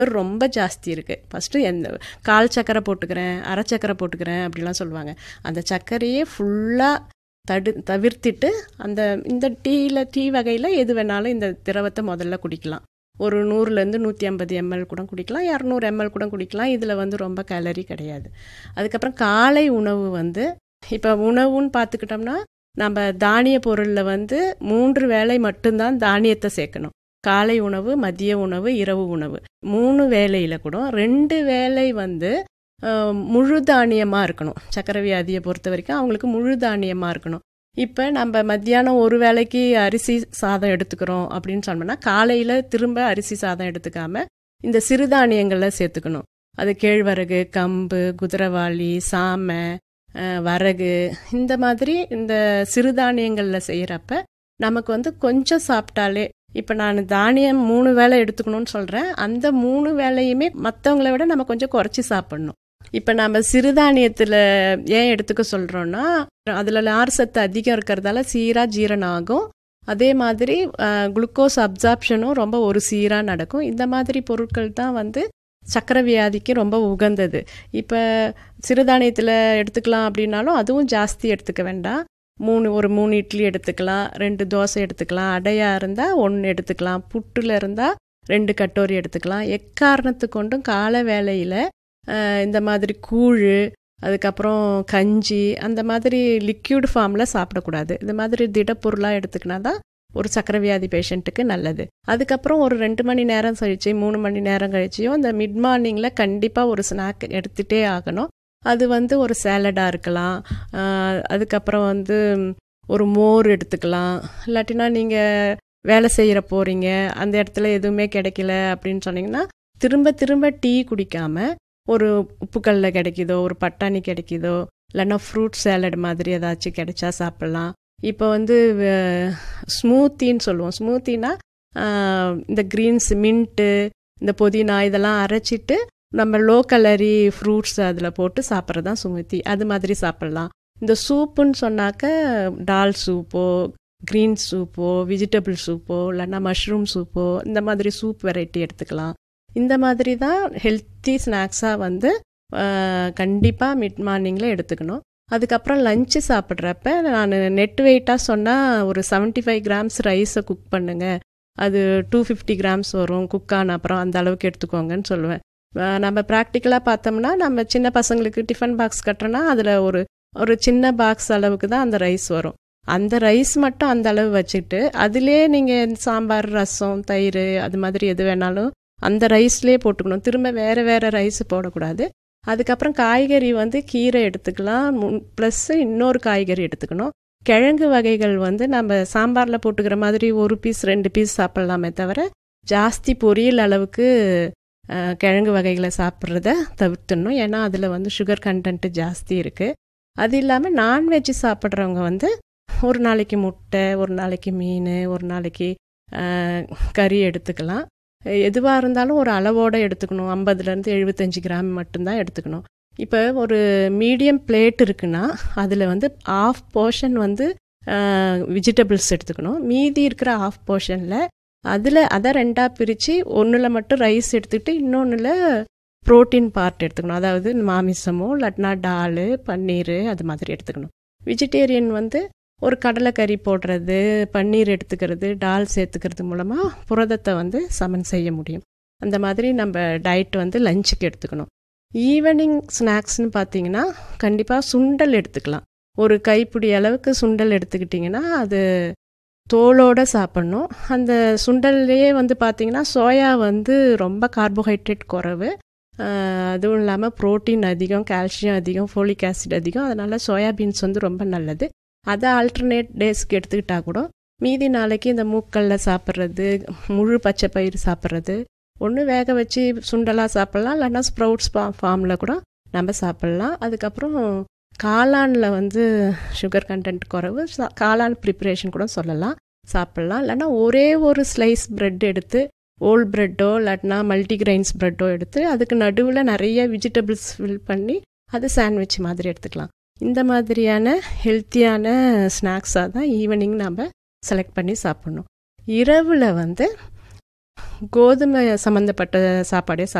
ரொம்ப ஜாஸ்தி இருக்குது ஃபஸ்ட்டு எந்த கால் சக்கரை போட்டுக்கிறேன் அரை சக்கரை போட்டுக்கிறேன் அப்படிலாம் சொல்லுவாங்க அந்த சர்க்கரையே ஃபுல்லாக தடு தவிர்த்திட்டு அந்த இந்த டீயில் டீ வகையில் எது வேணாலும் இந்த திரவத்தை முதல்ல குடிக்கலாம் ஒரு நூறுலேருந்து நூற்றி ஐம்பது எம்எல் கூட குடிக்கலாம் இரநூறு எம்எல் கூட குடிக்கலாம் இதில் வந்து ரொம்ப கேலரி கிடையாது அதுக்கப்புறம் காலை உணவு வந்து இப்போ உணவுன்னு பார்த்துக்கிட்டோம்னா நம்ம தானிய பொருளில் வந்து மூன்று வேளை மட்டும்தான் தானியத்தை சேர்க்கணும் காலை உணவு மதிய உணவு இரவு உணவு மூணு வேலையில் கூட ரெண்டு வேலை வந்து முழு தானியமாக இருக்கணும் சக்கரை வியாதியை பொறுத்த வரைக்கும் அவங்களுக்கு முழு தானியமாக இருக்கணும் இப்போ நம்ம மத்தியானம் ஒரு வேளைக்கு அரிசி சாதம் எடுத்துக்கிறோம் அப்படின்னு சொன்னோம்னா காலையில் திரும்ப அரிசி சாதம் எடுத்துக்காம இந்த சிறுதானியங்களில் சேர்த்துக்கணும் அது கேழ்வரகு கம்பு குதிரவாளி சாமை வரகு இந்த மாதிரி இந்த சிறுதானியங்களில் செய்கிறப்ப நமக்கு வந்து கொஞ்சம் சாப்பிட்டாலே இப்போ நான் தானியம் மூணு வேளை எடுத்துக்கணும்னு சொல்கிறேன் அந்த மூணு வேலையுமே மற்றவங்கள விட நம்ம கொஞ்சம் குறைச்சி சாப்பிட்ணும் இப்போ நம்ம சிறுதானியத்தில் ஏன் எடுத்துக்க சொல்கிறோன்னா அதில் நார் சத்து அதிகம் இருக்கிறதால சீராக ஜீரணம் ஆகும் அதே மாதிரி குளுக்கோஸ் அப்சார்ப்ஷனும் ரொம்ப ஒரு சீராக நடக்கும் இந்த மாதிரி பொருட்கள் தான் வந்து சக்கரை வியாதிக்கு ரொம்ப உகந்தது இப்போ சிறுதானியத்தில் எடுத்துக்கலாம் அப்படின்னாலும் அதுவும் ஜாஸ்தி எடுத்துக்க வேண்டாம் மூணு ஒரு மூணு இட்லி எடுத்துக்கலாம் ரெண்டு தோசை எடுத்துக்கலாம் அடையாக இருந்தால் ஒன்று எடுத்துக்கலாம் புட்டில் இருந்தால் ரெண்டு கட்டோரி எடுத்துக்கலாம் எக்காரணத்து கொண்டும் கால வேலையில் இந்த மாதிரி கூழ் அதுக்கப்புறம் கஞ்சி அந்த மாதிரி லிக்யூட் ஃபார்மில் சாப்பிடக்கூடாது இந்த மாதிரி திடப்பொருளாக எடுத்துக்கினா தான் ஒரு சக்கரை வியாதி பேஷண்ட்டுக்கு நல்லது அதுக்கப்புறம் ஒரு ரெண்டு மணி நேரம் கழிச்சு மூணு மணி நேரம் கழிச்சியும் இந்த மிட் மார்னிங்கில் கண்டிப்பாக ஒரு ஸ்நாக் எடுத்துகிட்டே ஆகணும் அது வந்து ஒரு சேலடாக இருக்கலாம் அதுக்கப்புறம் வந்து ஒரு மோர் எடுத்துக்கலாம் இல்லாட்டினா நீங்கள் வேலை செய்கிற போகிறீங்க அந்த இடத்துல எதுவுமே கிடைக்கல அப்படின்னு சொன்னீங்கன்னா திரும்ப திரும்ப டீ குடிக்காம ஒரு உப்புக்கல்ல கிடைக்குதோ ஒரு பட்டாணி கிடைக்குதோ இல்லைன்னா ஃப்ரூட் சேலட் மாதிரி ஏதாச்சும் கிடைச்சா சாப்பிட்லாம் இப்போ வந்து ஸ்மூத்தின்னு சொல்லுவோம் ஸ்மூத்தினா இந்த க்ரீன்ஸ் மின்ட்டு இந்த புதினா இதெல்லாம் அரைச்சிட்டு நம்ம லோ கலரி ஃப்ரூட்ஸ் அதில் போட்டு சாப்பிட்றது தான் சுமுத்தி அது மாதிரி சாப்பிட்லாம் இந்த சூப்புன்னு சொன்னாக்க டால் சூப்போ க்ரீன் சூப்போ வெஜிடபிள் சூப்போ இல்லைன்னா மஷ்ரூம் சூப்போ இந்த மாதிரி சூப் வெரைட்டி எடுத்துக்கலாம் இந்த மாதிரி தான் ஹெல்த்தி ஸ்நாக்ஸாக வந்து கண்டிப்பாக மிட் மார்னிங்கில் எடுத்துக்கணும் அதுக்கப்புறம் லஞ்சு சாப்பிட்றப்ப நான் நெட் வெயிட்டாக சொன்னால் ஒரு செவன்ட்டி ஃபைவ் கிராம்ஸ் ரைஸை குக் பண்ணுங்க அது டூ ஃபிஃப்டி கிராம்ஸ் வரும் குக் ஆன அப்புறம் அந்த அளவுக்கு எடுத்துக்கோங்கன்னு சொல்லுவேன் நம்ம ப்ராக்டிக்கலாக பார்த்தோம்னா நம்ம சின்ன பசங்களுக்கு டிஃபன் பாக்ஸ் கட்டுறோன்னா அதில் ஒரு ஒரு சின்ன பாக்ஸ் அளவுக்கு தான் அந்த ரைஸ் வரும் அந்த ரைஸ் மட்டும் அந்த அளவு வச்சுட்டு அதிலே நீங்கள் சாம்பார் ரசம் தயிர் அது மாதிரி எது வேணாலும் அந்த ரைஸ்லேயே போட்டுக்கணும் திரும்ப வேறு வேறு ரைஸ் போடக்கூடாது அதுக்கப்புறம் காய்கறி வந்து கீரை எடுத்துக்கலாம் ப்ளஸ் இன்னொரு காய்கறி எடுத்துக்கணும் கிழங்கு வகைகள் வந்து நம்ம சாம்பாரில் போட்டுக்கிற மாதிரி ஒரு பீஸ் ரெண்டு பீஸ் சாப்பிட்லாமே தவிர ஜாஸ்தி பொரியல் அளவுக்கு கிழங்கு வகைகளை சாப்பிட்றத தவிர்த்துடணும் ஏன்னா அதில் வந்து சுகர் கண்டென்ட்டு ஜாஸ்தி இருக்குது அது இல்லாமல் நான்வெஜ் சாப்பிட்றவங்க வந்து ஒரு நாளைக்கு முட்டை ஒரு நாளைக்கு மீன் ஒரு நாளைக்கு கறி எடுத்துக்கலாம் எதுவாக இருந்தாலும் ஒரு அளவோடு எடுத்துக்கணும் ஐம்பதுலேருந்து எழுபத்தஞ்சு கிராம் மட்டும்தான் எடுத்துக்கணும் இப்போ ஒரு மீடியம் பிளேட் இருக்குன்னா அதில் வந்து ஆஃப் போர்ஷன் வந்து வெஜிடபிள்ஸ் எடுத்துக்கணும் மீதி இருக்கிற ஆஃப் போர்ஷனில் அதில் அதை ரெண்டாக பிரித்து ஒன்றில் மட்டும் ரைஸ் எடுத்துக்கிட்டு இன்னொன்றில் ப்ரோட்டீன் பார்ட் எடுத்துக்கணும் அதாவது மாமிசமோ இல்லாட்டினா டால் பன்னீர் அது மாதிரி எடுத்துக்கணும் வெஜிடேரியன் வந்து ஒரு கடலைக்கறி போடுறது பன்னீர் எடுத்துக்கிறது டால் சேர்த்துக்கிறது மூலமாக புரதத்தை வந்து சமன் செய்ய முடியும் அந்த மாதிரி நம்ம டயட் வந்து லஞ்சுக்கு எடுத்துக்கணும் ஈவினிங் ஸ்நாக்ஸ்னு பார்த்தீங்கன்னா கண்டிப்பாக சுண்டல் எடுத்துக்கலாம் ஒரு கைப்பிடி அளவுக்கு சுண்டல் எடுத்துக்கிட்டிங்கன்னா அது தோலோடு சாப்பிட்ணும் அந்த சுண்டல்லையே வந்து பார்த்திங்கன்னா சோயா வந்து ரொம்ப கார்போஹைட்ரேட் குறைவு அதுவும் இல்லாமல் ப்ரோட்டீன் அதிகம் கால்சியம் அதிகம் ஃபோலிக் ஆசிட் அதிகம் அதனால் சோயாபீன்ஸ் வந்து ரொம்ப நல்லது அதை ஆல்டர்னேட் டேஸ்க்கு எடுத்துக்கிட்டா கூட மீதி நாளைக்கு இந்த மூக்கல்ல சாப்பிட்றது முழு பச்சை பயிர் சாப்பிட்றது ஒன்று வேக வச்சு சுண்டலாக சாப்பிட்லாம் இல்லைன்னா ஸ்ப்ரவுட்ஸ் ஃபா ஃபார்மில் கூட நம்ம சாப்பிட்லாம் அதுக்கப்புறம் காளானில் வந்து சுகர் கண்டென்ட் குறைவு காளான் ப்ரிப்பரேஷன் கூட சொல்லலாம் சாப்பிட்லாம் இல்லைன்னா ஒரே ஒரு ஸ்லைஸ் ப்ரெட் எடுத்து ஓல் ப்ரெட்டோ இல்லாட்டினா மல்டிகிரெயின்ஸ் ப்ரெட்டோ எடுத்து அதுக்கு நடுவில் நிறைய வெஜிடபிள்ஸ் ஃபில் பண்ணி அது சாண்ட்விச் மாதிரி எடுத்துக்கலாம் இந்த மாதிரியான ஹெல்த்தியான ஸ்நாக்ஸாக தான் ஈவினிங் நம்ம செலக்ட் பண்ணி சாப்பிட்ணும் இரவில் வந்து கோதுமை சம்மந்தப்பட்ட சாப்பாடே